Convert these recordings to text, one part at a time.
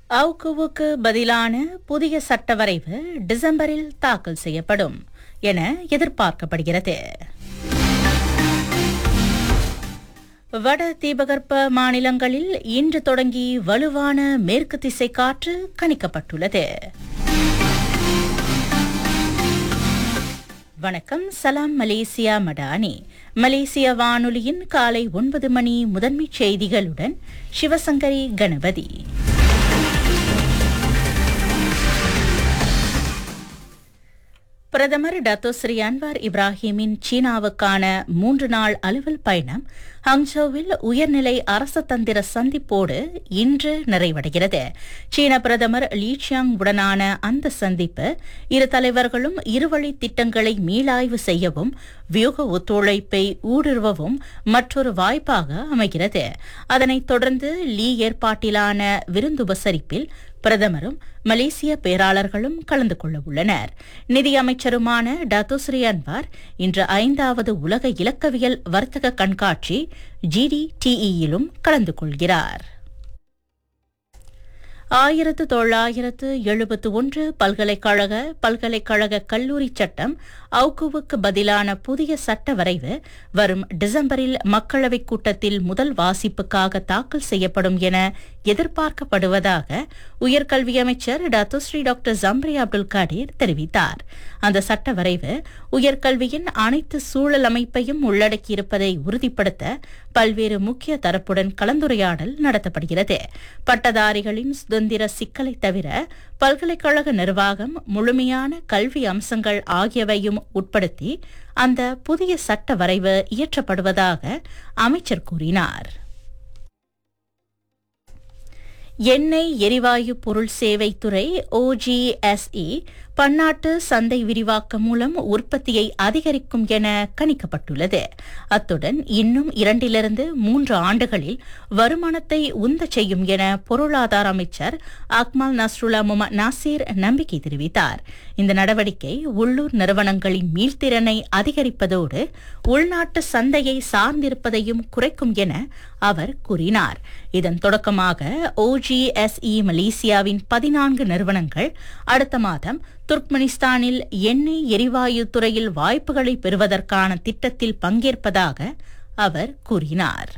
அவுக்குவுக்கு பதிலான புதிய சட்ட வரைவு டிசம்பரில் தாக்கல் செய்யப்படும் என எதிர்பார்க்கப்படுகிறது வட தீபகற்ப மாநிலங்களில் இன்று தொடங்கி வலுவான மேற்கு திசை காற்று கணிக்கப்பட்டுள்ளது வணக்கம் சலாம் மலேசியா மடானி மலேசிய வானொலியின் காலை ஒன்பது மணி முதன்மைச் செய்திகளுடன் சிவசங்கரி கணபதி பிரதமர் டத்தோஸ்ரீ அன்வார் இப்ராஹிமின் சீனாவுக்கான மூன்று நாள் அலுவல் பயணம் ஹங்சோவில் உயர்நிலை அரச தந்திர சந்திப்போடு இன்று நிறைவடைகிறது சீன பிரதமர் லீ சியாங் உடனான அந்த சந்திப்பு இரு தலைவர்களும் இருவழி திட்டங்களை மீளாய்வு செய்யவும் வியூக ஒத்துழைப்பை ஊடுருவவும் மற்றொரு வாய்ப்பாக அமைகிறது அதனைத் தொடர்ந்து லீ ஏற்பாட்டிலான விருந்துபசரிப்பில் பிரதமரும் மலேசிய பேராளர்களும் கலந்து கொள்ள உள்ளனர் நிதியமைச்சருமான டத்துஸ்ரீ அன்வார் இன்று ஐந்தாவது உலக இலக்கவியல் வர்த்தக கண்காட்சி ஜிடிடிஇயிலும் கலந்து கொள்கிறார் ஆயிரத்து தொள்ளாயிரத்து எழுபத்து ஒன்று பல்கலைக்கழக பல்கலைக்கழக கல்லூரி சட்டம் அவுக்குவுக்கு பதிலான புதிய சட்ட வரைவு வரும் டிசம்பரில் மக்களவைக் கூட்டத்தில் முதல் வாசிப்புக்காக தாக்கல் செய்யப்படும் என எதிர்பார்க்கப்படுவதாக உயர்கல்வி அமைச்சர் Datuk Seri doctor Zambry Abdul Kadir தெரிவித்தார் அந்த சட்ட வரைவு உயர்கல்வியின் அனைத்து சூழல் அமைப்பையும் உள்ளடக்கியிருப்பதை உறுதிப்படுத்த பல்வேறு முக்கிய தரப்புடன் கலந்துரையாடல் நடத்தப்படுகிறது பட்டதாரிகளின் சுதந்திர சிக்கலை தவிர பல்கலைக்கழக நிர்வாகம் முழுமையான கல்வி அம்சங்கள் ஆகியவையும் உட்படுத்தி அந்த புதிய சட்ட வரைவு இயற்றப்படுவதாக அமைச்சர் கூறினார் எண்ணெய் எரிவாயு பொருள் சேவைத்துறை ஓஜிஎஸ்இ பன்னாட்டு சந்தை விரிவாக்கம் மூலம் உற்பத்தியை அதிகரிக்கும் என கணிக்கப்பட்டுள்ளது அத்துடன் இன்னும் இரண்டிலிருந்து மூன்று ஆண்டுகளில் வருமானத்தை உந்த செய்யும் என பொருளாதார அமைச்சர் அக்மல் நஸ்ருல்லா முகமது நாசீர் நம்பிக்கை தெரிவித்தார் இந்த நடவடிக்கை உள்ளூர் நிறுவனங்களின் மீள்திறனை அதிகரிப்பதோடு உள்நாட்டு சந்தையை சார்ந்திருப்பதையும் குறைக்கும் என அவர் கூறினார் இதன் தொடக்கமாக ஓஜிஎஸ்இ மலேசியாவின் பதினான்கு நிறுவனங்கள் அடுத்த மாதம் துர்க்மெனிஸ்தானில் எண்ணெய் எரிவாயு துறையில் வாய்ப்புகளை பெறுவதற்கான திட்டத்தில் பங்கேற்பதாக அவர் கூறினார்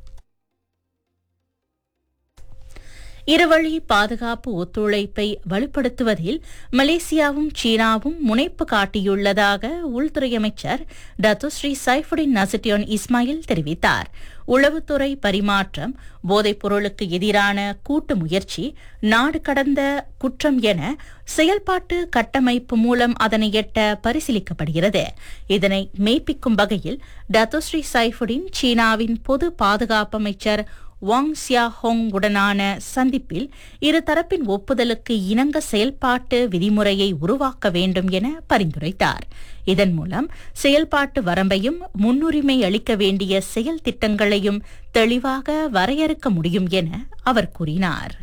இருவழி பாதுகாப்பு ஒத்துழைப்பை வலுப்படுத்துவதில் மலேசியாவும் சீனாவும் முனைப்பு காட்டியுள்ளதாக உள்துறை அமைச்சர் டத்துஸ்ரீ சைஃபுடின் நசிட்டியோன் இஸ்மாயில் தெரிவித்தார் உளவுத்துறை பரிமாற்றம் போதைப் பொருளுக்கு எதிரான கூட்டு முயற்சி நாடு கடந்த குற்றம் என செயல்பாட்டு கட்டமைப்பு மூலம் அதனை எட்ட பரிசீலிக்கப்படுகிறது இதனை மெய்ப்பிக்கும் வகையில் டத்துஸ்ரீ சைஃபுடின் சீனாவின் பொது பாதுகாப்பு அமைச்சர் வாங் சியா ஹோங் உடனான சந்திப்பில் இருதரப்பின் ஒப்புதலுக்கு இணங்க செயல்பாட்டு விதிமுறையை உருவாக்க வேண்டும் என பரிந்துரைத்தார் இதன் மூலம் செயல்பாட்டு வரம்பையும் முன்னுரிமை அளிக்க வேண்டிய செயல் திட்டங்களையும் தெளிவாக வரையறுக்க முடியும் என அவர் கூறினார்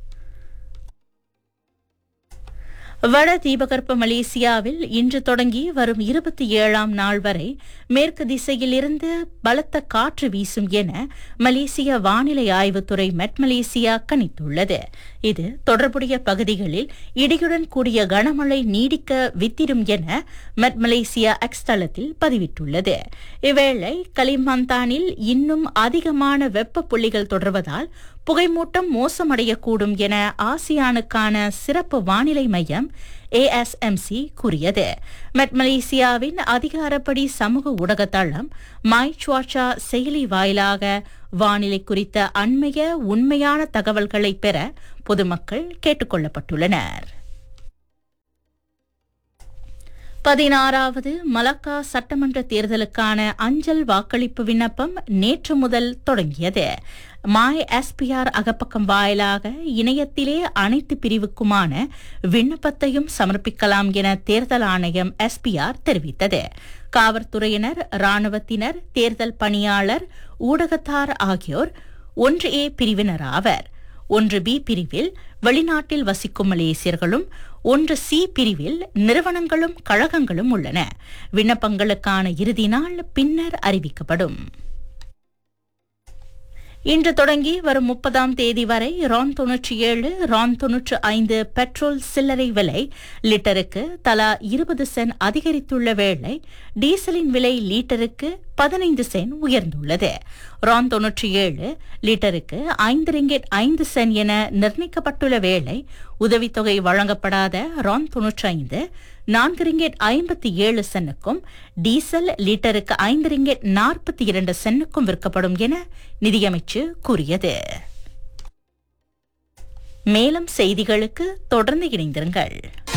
வட தீபகற்ப மலேசியாவில் இன்று தொடங்கி வரும் இருபத்தி ஏழாம் நாள் வரை மேற்கு திசையிலிருந்து பலத்த காற்று வீசும் என மலேசிய வானிலை ஆய்வுத்துறை மெட் மலேசியா கணித்துள்ளது இது தொடர்புடைய பகுதிகளில் இடியுடன் கூடிய கனமழை நீடிக்க வித்திடும் என மெட் மலேசியா எக்ஸ் தளத்தில் பதிவிட்டுள்ளது இவ்வேளை கலிமாந்தானில் இன்னும் அதிகமான வெப்ப புள்ளிகள் தொடர்வதால் புகைமூட்டம் மோசமடையக்கூடும் என ஆசியானுக்கான சிறப்பு வானிலை மையம் ஏஎஸ்எம்சி கூறியது மெட் மலேசியாவின் அதிகாரப்படி சமூக ஊடக தளம் மை சுவாச்சா செயலி வாயிலாக வானிலை குறித்த அண்மைய உண்மையான தகவல்களை பெற பொதுமக்கள் கேட்டுக் கொள்ளப்பட்டுள்ளனர் பதினாறாவது மலக்கா சட்டமன்ற தேர்தலுக்கான அஞ்சல் வாக்களிப்பு விண்ணப்பம் நேற்று முதல் தொடங்கியது மாய் எஸ்பிஆர் அகப்பக்கம் வாயிலாக இணையத்திலே அனைத்து பிரிவுக்குமான விண்ணப்பத்தையும் சமர்ப்பிக்கலாம் என தேர்தல் ஆணையம் எஸ்பிஆர் தெரிவித்தது காவல்துறையினர் ராணுவத்தினர் தேர்தல் பணியாளர் ஊடகத்தார் ஆகியோர் ஒன்று ஏ பிரிவினர் ஆவர் ஒன்று பி பிரிவில் வெளிநாட்டில் வசிக்கும் மலேசியர்களும் ஒன்று சி பிரிவில் நிறுவனங்களும் கழகங்களும் உள்ளன விண்ணப்பங்களுக்கான இறுதி நாள் பின்னர் அறிவிக்கப்படும் இன்று தொடங்கி வரும் முப்பதாம் தேதி வரை ரான் தொன்னூற்றி ஏழு ரான் தொன்னூற்று ஐந்து பெட்ரோல் சில்லறை விலை லிட்டருக்கு தலா இருபது சென்ட் அதிகரித்துள்ள வேளை டீசலின் விலை லீட்டருக்கு பதினைந்து சென்ட் உயர்ந்துள்ளது ரான் தொன்னூற்றி ஏழு லிட்டருக்கு ஐந்து ரிங்கெட் ஐந்து சென்ட் என நிர்ணயிக்கப்பட்டுள்ள வேளை உதவித்தொகை வழங்கப்படாத ரான் தொன்னூற்றி ஐந்து நான்கு ரிங்கெட் ஐம்பத்தி ஏழு சென்னுக்கும் டீசல் லிட்டருக்கு ஐந்து ரிங்கெட் நாற்பத்தி இரண்டு சென்னுக்கும் விற்கப்படும் என நிதியமைச்சு கூறியது மேலும் செய்திகளுக்கு தொடர்ந்து இணைந்திருங்கள்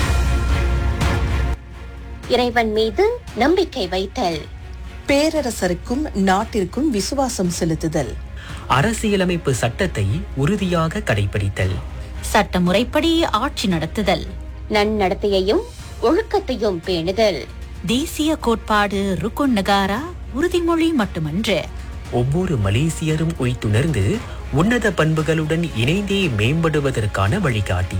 இறைவன் மீது நம்பிக்கை வைத்தல் பேரரசருக்கும் நாட்டிற்கும் விசுவாசம் செலுத்துதல் அரசியலமைப்பு சட்டத்தை உறுதியாக கடைபிடித்தல் சட்ட முறைப்படி ஆட்சி நடத்துதல் நன்னடத்தையையும் ஒழுக்கத்தையும் பேணுதல் தேசிய கோட்பாடு ருக்குன் நகாரா உறுதிமொழி மட்டுமன்று ஒவ்வொரு மலேசியரும் உய்த்துணர்ந்து உன்னத பண்புகளுடன் இணைந்தே மேம்படுவதற்கான வழிகாட்டி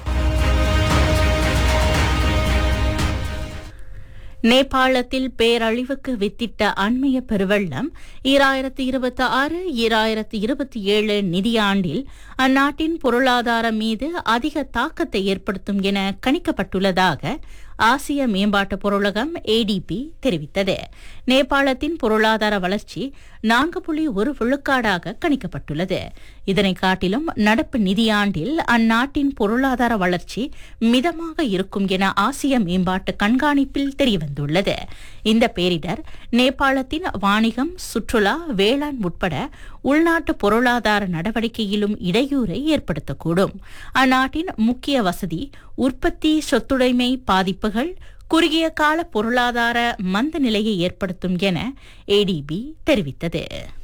நேபாளத்தில் பேரழிவுக்கு வித்திட்ட அண்மைய பெருவெள்ளம் ஈராயிரத்தி இருபத்தி ஆறு ஈராயிரத்தி இருபத்தி ஏழு நிதியாண்டில் அந்நாட்டின் பொருளாதாரம் மீது அதிக தாக்கத்தை ஏற்படுத்தும் என கணிக்கப்பட்டுள்ளதாக ஆசிய மேம்பாட்டு பொருளகம் ஏடிபி தெரிவித்தது நேபாளத்தின் பொருளாதார வளர்ச்சி நான்கு புள்ளி ஒரு விழுக்காடாக கணிக்கப்பட்டுள்ளது இதனை காட்டிலும் நடப்பு நிதியாண்டில் அந்நாட்டின் பொருளாதார வளர்ச்சி மிதமாக இருக்கும் என ஆசிய மேம்பாட்டு கண்காணிப்பில் தெரியவந்துள்ளது இந்த பேரிடர் நேபாளத்தின் வாணிகம் சுற்றுலா வேளாண் உட்பட உள்நாட்டு பொருளாதார நடவடிக்கையிலும் இடையூறை ஏற்படுத்தக்கூடும் அந்நாட்டின் முக்கிய வசதி உற்பத்தி சொத்துடைமை பாதிப்புகள் குறுகிய கால பொருளாதார மந்த நிலையை ஏற்படுத்தும் என ஏடிபி தெரிவித்தது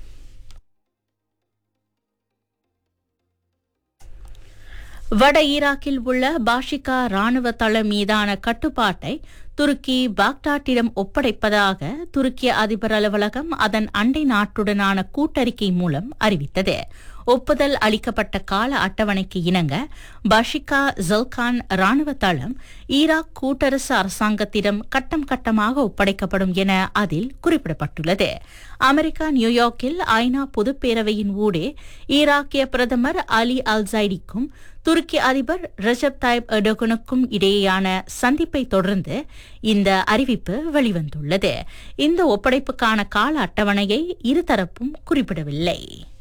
வட ஈராக்கில் உள்ள பாஷிகா ராணுவ தளம் மீதான கட்டுப்பாட்டை துருக்கி பாக்தாட்டிடம் ஒப்படைப்பதாக துருக்கிய அதிபர் அலுவலகம் அதன் அண்டை நாட்டுடனான கூட்டறிக்கை மூலம் அறிவித்தது ஒப்புதல் அளிக்கப்பட்ட கால அட்டவணைக்கு இணங்க பஷிகா ஜல்கான் ராணுவ தளம் ஈராக் கூட்டரசு அரசாங்கத்திடம் கட்டம் கட்டமாக ஒப்படைக்கப்படும் என அதில் குறிப்பிடப்பட்டுள்ளது அமெரிக்கா நியூயார்க்கில் ஐநா பொதுப்பேரவையின் ஊடே ஈராக்கிய பிரதமர் அலி அல்சைடிக்கும் துருக்கி அதிபர் ரஜப் தாய்ப் எர்டோகனுக்கும் இடையேயான சந்திப்பை தொடர்ந்து இந்த அறிவிப்பு வெளிவந்துள்ளது இந்த ஒப்படைப்புக்கான கால அட்டவணையை இருதரப்பும் குறிப்பிடவில்லை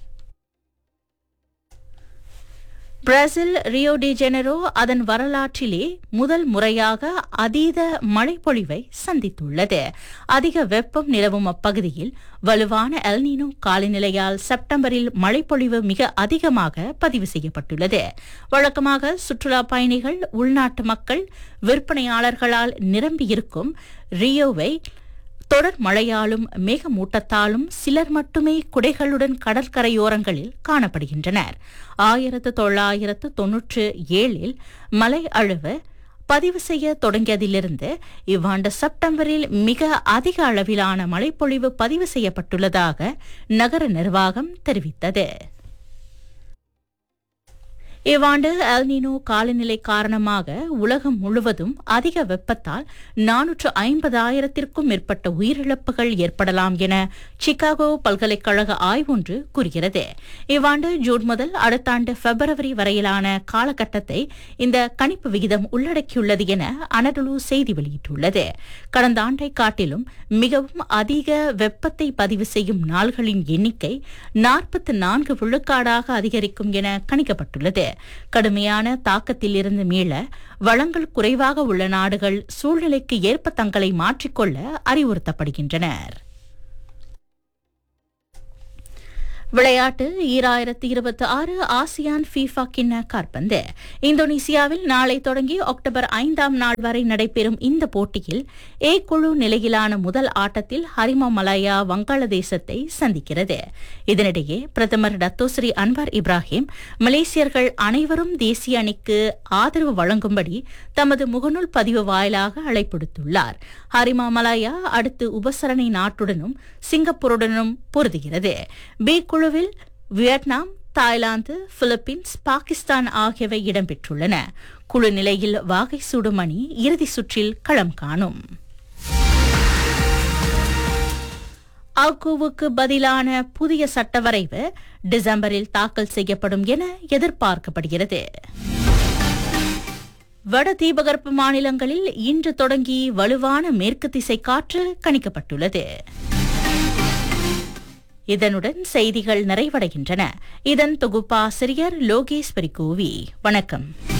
பிரேசில் ரியோ டி ஜெனரோ அதன் வரலாற்றிலே முதல் முறையாக அதீத மழைப்பொழிவை சந்தித்துள்ளது அதிக வெப்பம் நிலவும் அப்பகுதியில் வலுவான எல்னினோ காலநிலையால் செப்டம்பரில் மழைப்பொழிவு மிக அதிகமாக பதிவு செய்யப்பட்டுள்ளது வழக்கமாக சுற்றுலா பயணிகள் உள்நாட்டு மக்கள் விற்பனையாளர்களால் நிரம்பியிருக்கும் ரியோவை தொடர் மழையாலும் மேகமூட்டத்தாலும் சிலர் மட்டுமே குடைகளுடன் கடற்கரையோரங்களில் காணப்படுகின்றனர் ஆயிரத்து தொள்ளாயிரத்து தொன்னூற்று ஏழில் மலை அழிவு பதிவு செய்ய தொடங்கியதிலிருந்து இவ்வாண்டு செப்டம்பரில் மிக அதிக அளவிலான மழைப்பொழிவு பதிவு செய்யப்பட்டுள்ளதாக நகர நிர்வாகம் தெரிவித்தது இவ்வாண்டு அல்னினோ காலநிலை காரணமாக உலகம் முழுவதும் அதிக வெப்பத்தால் நானூற்று ஐம்பதாயிரத்திற்கும் மேற்பட்ட உயிரிழப்புகள் ஏற்படலாம் என சிகாகோ பல்கலைக்கழக ஆய்வொன்று கூறுகிறது இவ்வாண்டு ஜூன் முதல் அடுத்த ஆண்டு பிப்ரவரி வரையிலான காலகட்டத்தை இந்த கணிப்பு விகிதம் உள்ளடக்கியுள்ளது என அனடலு செய்தி வெளியிட்டுள்ளது கடந்த ஆண்டை காட்டிலும் மிகவும் அதிக வெப்பத்தை பதிவு செய்யும் நாள்களின் எண்ணிக்கை நாற்பத்தி நான்கு விழுக்காடாக அதிகரிக்கும் என கணிக்கப்பட்டுள்ளது கடுமையான தாக்கத்தில் இருந்து மீள வளங்கள் குறைவாக உள்ள நாடுகள் சூழ்நிலைக்கு ஏற்ப தங்களை மாற்றிக்கொள்ள அறிவுறுத்தப்படுகின்றனர் விளையாட்டு ஈராயிரத்தி இருபத்தி ஆறு ஆசியான் ஃபீஃபா கிண்ண காற்பந்து இந்தோனேசியாவில் நாளை தொடங்கி அக்டோபர் ஐந்தாம் நாள் வரை நடைபெறும் இந்த போட்டியில் ஏ குழு நிலையிலான முதல் ஆட்டத்தில் ஹரிமா மலாயா வங்காளதேசத்தை சந்திக்கிறது இதனிடையே பிரதமர் டத்தோஸ்ரீ அன்வார் இப்ராஹிம் மலேசியர்கள் அனைவரும் தேசிய அணிக்கு ஆதரவு வழங்கும்படி தமது முகநூல் பதிவு வாயிலாக அழைப்படுத்துள்ளார் ஹரிமா மலாயா அடுத்து உபசரணை நாட்டுடனும் சிங்கப்பூருடனும் பொருதுகிறது பி குழுவில் வியட்நாம் தாய்லாந்து பிலிப்பீன்ஸ் பாகிஸ்தான் ஆகியவை இடம்பெற்றுள்ளன குழு நிலையில் வாகை சூடும் அணி இறுதி சுற்றில் களம் காணும் ஆக்குவுக்கு பதிலான புதிய சட்ட வரைவு டிசம்பரில் தாக்கல் செய்யப்படும் என எதிர்பார்க்கப்படுகிறது வட தீபகற்ப மாநிலங்களில் இன்று தொடங்கி வலுவான மேற்கு திசை காற்று கணிக்கப்பட்டுள்ளது இதனுடன் செய்திகள் நிறைவடைகின்றன இதன் தொகுப்பாசிரியர் லோகேஸ்வரி கோவி வணக்கம்